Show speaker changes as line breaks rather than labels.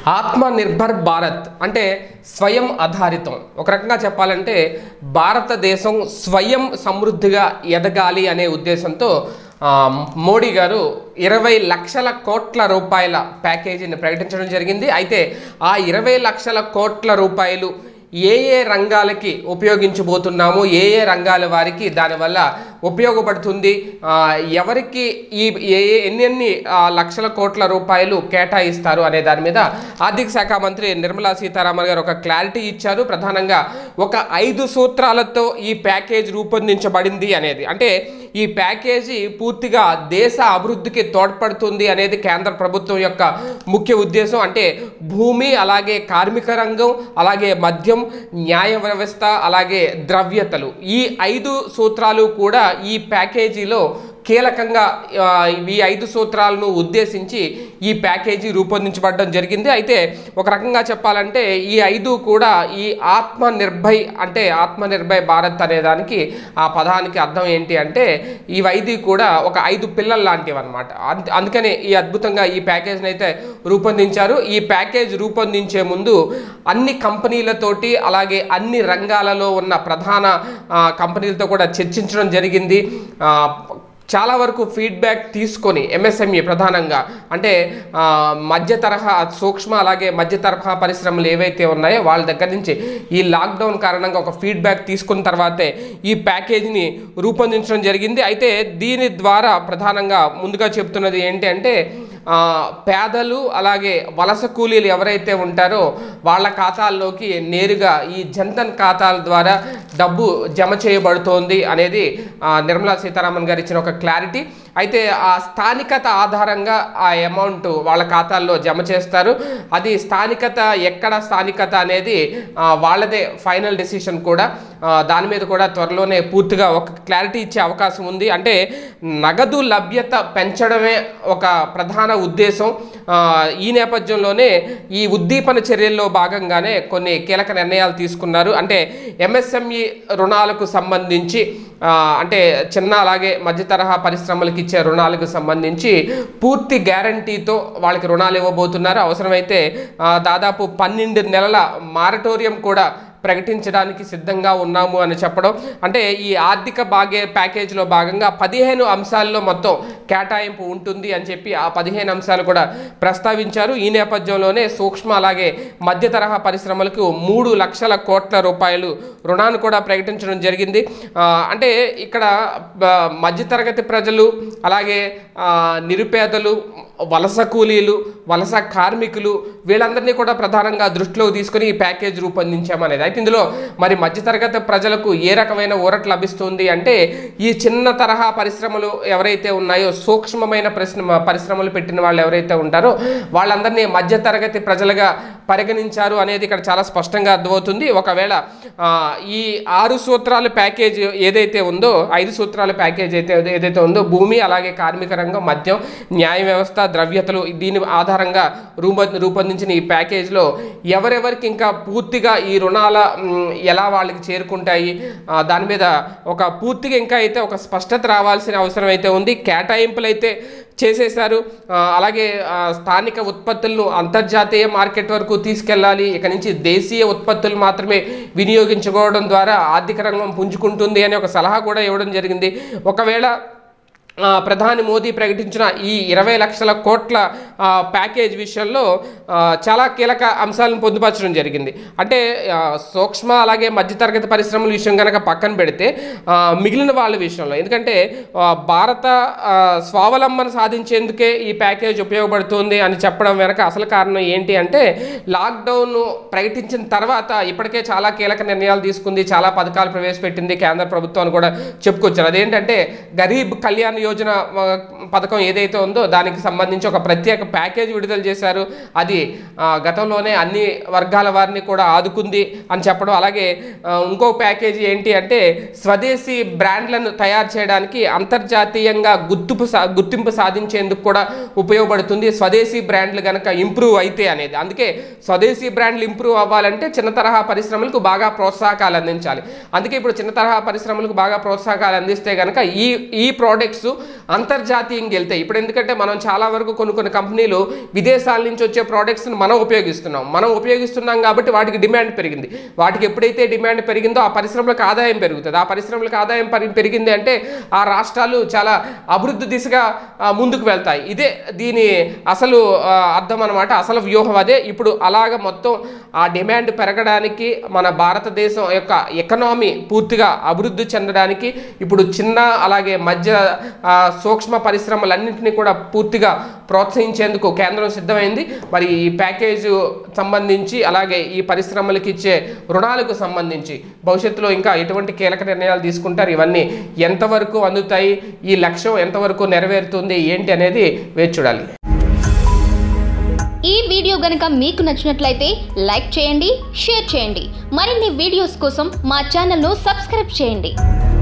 ఆత్మ నిర్భర్ భారత్ అంటే స్వయం ఆధారితం ఒక రకంగా చెప్పాలంటే భారతదేశం స్వయం సమృద్ధిగా ఎదగాలి అనే ఉద్దేశంతో ఆ, మోడీ గారు ఇరవై లక్షల కోట్ల రూపాయల ప్యాకేజీని ప్రకటించడం జరిగింది అయితే ఆ ఇరవై లక్షల కోట్ల రూపాయలు ఏ ఏ రంగాలకి ఉపయోగించబోతున్నాము ఏ ఏ రంగాల వారికి దానివల్ల ఉపయోగపడుతుంది ఆ, ఎవరికి ఈ ఏ ఏ ఎన్నెన్ని ఆ, లక్షల కోట్ల రూపాయలు కేటాయిస్తారు అనే దాని మీద ఆర్థిక శాఖ మంత్రి నిర్మలా సీతారామన్ గారు ఒక క్లారిటీ ఇచ్చారు ప్రధానంగా ఒక ఐదు సూత్రాలతో ఈ ప్యాకేజ్ రూపొందించబడింది అనేది అంటే ఈ ప్యాకేజీ పూర్తిగా దేశ అభివృద్ధికి తోడ్పడుతుంది అనేది కేంద్ర ప్రభుత్వం యొక్క ముఖ్య ఉద్దేశం అంటే భూమి అలాగే కార్మిక రంగం అలాగే మద్యం న్యాయ వ్యవస్థ అలాగే ద్రవ్యతలు ఈ ఐదు సూత్రాలు కూడా ఈ ప్యాకేజీలో కీలకంగా ఆ, ఈ ఐదు సూత్రాలను ఉద్దేశించి ఈ ప్యాకేజీ రూపొందించబడడం జరిగింది అయితే ఒక రకంగా చెప్పాలంటే ఈ ఐదు కూడా ఈ ఆత్మ నిర్భయ్ అంటే ఆత్మ నిర్భయ్ భారత్ అనే దానికి ఆ పదానికి అర్థం ఏంటి అంటే ఈ ఐదు కూడా ఒక ఐదు పిల్లలు లాంటివి అనమాట అందుకనే ఈ అద్భుతంగా ఈ ప్యాకేజ్ని అయితే రూపొందించారు ఈ ప్యాకేజ్ రూపొందించే ముందు అన్ని కంపెనీలతోటి అలాగే అన్ని రంగాలలో ఉన్న ప్రధాన ఆ, కంపెనీలతో కూడా చర్చించడం జరిగింది ఆ, చాలా వరకు ఫీడ్బ్యాక్ తీసుకొని ఎంఎస్ఎంఈ ప్రధానంగా అంటే ఆ, మధ్య తరహా సూక్ష్మ అలాగే మధ్య తరహా పరిశ్రమలు ఏవైతే ఉన్నాయో వాళ్ళ దగ్గర నుంచి ఈ లాక్డౌన్ కారణంగా ఒక ఫీడ్బ్యాక్ తీసుకున్న తర్వాతే ఈ ప్యాకేజీని రూపొందించడం జరిగింది అయితే దీని ద్వారా ప్రధానంగా ముందుగా చెప్తున్నది ఏంటి అంటే ఆ, పేదలు అలాగే వలస కూలీలు ఎవరైతే ఉంటారో వాళ్ళ ఖాతాల్లోకి నేరుగా ఈ జన్ధన్ ఖాతాల ద్వారా డబ్బు జమ చేయబడుతోంది అనేది ఆ, నిర్మలా సీతారామన్ గారు ఇచ్చిన ఒక క్లారిటీ అయితే ఆ స్థానికత ఆధారంగా ఆ అమౌంట్ వాళ్ళ ఖాతాల్లో జమ చేస్తారు అది స్థానికత ఎక్కడ స్థానికత అనేది ఆ, వాళ్ళదే ఫైనల్ డెసిషన్ కూడా ఆ, దాని మీద కూడా త్వరలోనే పూర్తిగా ఒక క్లారిటీ ఇచ్చే అవకాశం ఉంది అంటే నగదు లభ్యత పెంచడమే ఒక ప్రధాన ఉద్దేశం ఆ, ఈ నేపథ్యంలోనే ఈ ఉద్దీపన చర్యల్లో భాగంగానే కొన్ని కీలక నిర్ణయాలు తీసుకున్నారు అంటే ఎంఎస్ఎంఈ రుణాలకు సంబంధించి ఆ, అంటే చిన్న అలాగే మధ్య తరహా పరిశ్రమలకు ఇచ్చే రుణాలకు సంబంధించి పూర్తి గ్యారంటీతో వాళ్ళకి రుణాలు ఇవ్వబోతున్నారు అవసరమైతే ఆ, దాదాపు పన్నెండు నెలల మారటోరియం కూడా ప్రకటించడానికి సిద్ధంగా ఉన్నాము అని చెప్పడం అంటే ఈ ఆర్థిక బాగే ప్యాకేజీలో భాగంగా పదిహేను అంశాల్లో మొత్తం కేటాయింపు ఉంటుంది అని చెప్పి ఆ పదిహేను అంశాలు కూడా ప్రస్తావించారు ఈ నేపథ్యంలోనే సూక్ష్మ అలాగే మధ్య తరహా పరిశ్రమలకు మూడు లక్షల కోట్ల రూపాయలు రుణాన్ని కూడా ప్రకటించడం జరిగింది ఆ, అంటే ఇక్కడ బ- మధ్యతరగతి ప్రజలు అలాగే ఆ, నిరుపేదలు వలస కూలీలు వలస కార్మికులు వీళ్ళందరినీ కూడా ప్రధానంగా దృష్టిలోకి తీసుకొని ఈ ప్యాకేజ్ రూపొందించామనేది అయితే ఇందులో మరి మధ్యతరగతి ప్రజలకు ఏ రకమైన ఊరట లభిస్తుంది అంటే ఈ చిన్న తరహా పరిశ్రమలు ఎవరైతే ఉన్నాయో సూక్ష్మమైన పరిశ్రమ పరిశ్రమలు పెట్టిన వాళ్ళు ఎవరైతే ఉంటారో వాళ్ళందరినీ మధ్యతరగతి ప్రజలుగా పరిగణించారు అనేది ఇక్కడ చాలా స్పష్టంగా అర్థమవుతుంది ఒకవేళ ఆ, ఈ ఆరు సూత్రాల ప్యాకేజ్ ఏదైతే ఉందో ఐదు సూత్రాల ప్యాకేజ్ అయితే ఏదైతే ఉందో భూమి అలాగే కార్మిక రంగం మద్యం న్యాయ వ్యవస్థ ద్రవ్యతలు దీని ఆధారంగా రూప రూపొందించిన ఈ ప్యాకేజ్లో ఎవరెవరికి ఇంకా పూర్తిగా ఈ రుణాల మ్, ఎలా వాళ్ళకి చేరుకుంటాయి ఆ, దాని మీద ఒక పూర్తిగా ఇంకా అయితే ఒక స్పష్టత రావాల్సిన అవసరం అయితే ఉంది కేటాయింపులు అయితే చేసేశారు ఆ, అలాగే ఆ, స్థానిక ఉత్పత్తులను అంతర్జాతీయ మార్కెట్ వరకు తీసుకెళ్ళాలి ఇక నుంచి దేశీయ ఉత్పత్తులు మాత్రమే వినియోగించుకోవడం ద్వారా ఆర్థిక రంగం పుంజుకుంటుంది అనే ఒక సలహా కూడా ఇవ్వడం జరిగింది ఒకవేళ ఆ, ప్రధాని మోదీ ప్రకటించిన ఈ ఇరవై లక్షల కోట్ల ఆ, ప్యాకేజ్ విషయంలో ఆ, చాలా కీలక అంశాలను పొందుపరచడం జరిగింది అంటే ఆ, సూక్ష్మ అలాగే మధ్యతరగతి పరిశ్రమల విషయం కనుక పక్కన పెడితే ఆ, మిగిలిన వాళ్ళ విషయంలో ఎందుకంటే ఆ, భారత ఆ, స్వావలంబన సాధించేందుకే ఈ ప్యాకేజ్ ఉపయోగపడుతుంది అని చెప్పడం వెనక అసలు కారణం ఏంటి అంటే లాక్డౌన్ ప్రకటించిన తర్వాత ఇప్పటికే చాలా కీలక నిర్ణయాలు తీసుకుంది చాలా పథకాలు ప్రవేశపెట్టింది కేంద్ర ప్రభుత్వం అని కూడా చెప్పుకొచ్చారు అదేంటంటే గరీబ్ కళ్యాణ్ యోజన ఆ, పథకం ఏదైతే ఉందో దానికి సంబంధించి ఒక ప్రత్యేక ప్యాకేజ్ విడుదల చేశారు అది ఆ, గతంలోనే అన్ని వర్గాల వారిని కూడా ఆదుకుంది అని చెప్పడం అలాగే ఆ, ఇంకో ప్యాకేజీ ఏంటి అంటే స్వదేశీ బ్రాండ్లను తయారు చేయడానికి అంతర్జాతీయంగా గుర్తింపు సా గుర్తింపు సాధించేందుకు కూడా ఉపయోగపడుతుంది స్వదేశీ బ్రాండ్లు కనుక ఇంప్రూవ్ అయితే అనేది అందుకే స్వదేశీ బ్రాండ్లు ఇంప్రూవ్ అవ్వాలంటే చిన్న తరహా పరిశ్రమలకు బాగా ప్రోత్సాహకాలు అందించాలి అందుకే ఇప్పుడు చిన్న తరహా పరిశ్రమలకు బాగా ప్రోత్సాహకాలు అందిస్తే కనుక ఈ ఈ ప్రోడక్ట్స్ అంతర్జాతీయంగా వెళ్తాయి ఇప్పుడు ఎందుకంటే మనం చాలా వరకు కొన్ని కొన్ని కంపెనీలు కంపెనీలు విదేశాల నుంచి వచ్చే ప్రోడక్ట్స్ని మనం ఉపయోగిస్తున్నాం మనం ఉపయోగిస్తున్నాం కాబట్టి వాటికి డిమాండ్ పెరిగింది వాటికి ఎప్పుడైతే డిమాండ్ పెరిగిందో ఆ పరిశ్రమలకు ఆదాయం పెరుగుతుంది ఆ పరిశ్రమలకు ఆదాయం పరి- పెరిగింది అంటే ఆ రాష్ట్రాలు చాలా అభివృద్ధి దిశగా ఆ, ముందుకు వెళ్తాయి ఇదే దీని అసలు ఆ, అర్థం అనమాట అసలు వ్యూహం అదే ఇప్పుడు అలాగ మొత్తం ఆ డిమాండ్ పెరగడానికి మన భారతదేశం యొక్క ఎకనామీ పూర్తిగా అభివృద్ధి చెందడానికి ఇప్పుడు చిన్న అలాగే మధ్య ఆ, సూక్ష్మ పరిశ్రమలన్నింటినీ కూడా పూర్తిగా ప్రోత్సహించేందుకు కేంద్రం సిద్ధమైంది మరి ఈ ప్యాకేజ్ సంబంధించి అలాగే ఈ పరిశ్రమలకు ఇచ్చే రుణాలకు సంబంధించి భవిష్యత్తులో ఇంకా ఎటువంటి కీలక నిర్ణయాలు తీసుకుంటారు ఇవన్నీ ఎంతవరకు అందుతాయి ఈ లక్ష్యం ఎంతవరకు నెరవేరుతుంది ఏంటి అనేది వేచి చూడాలి
ఈ వీడియో గనుక మీకు నచ్చినట్లయితే లైక్ చేయండి షేర్ చేయండి మరిన్ని వీడియోస్ కోసం మా ఛానల్ను సబ్స్క్రైబ్ చేయండి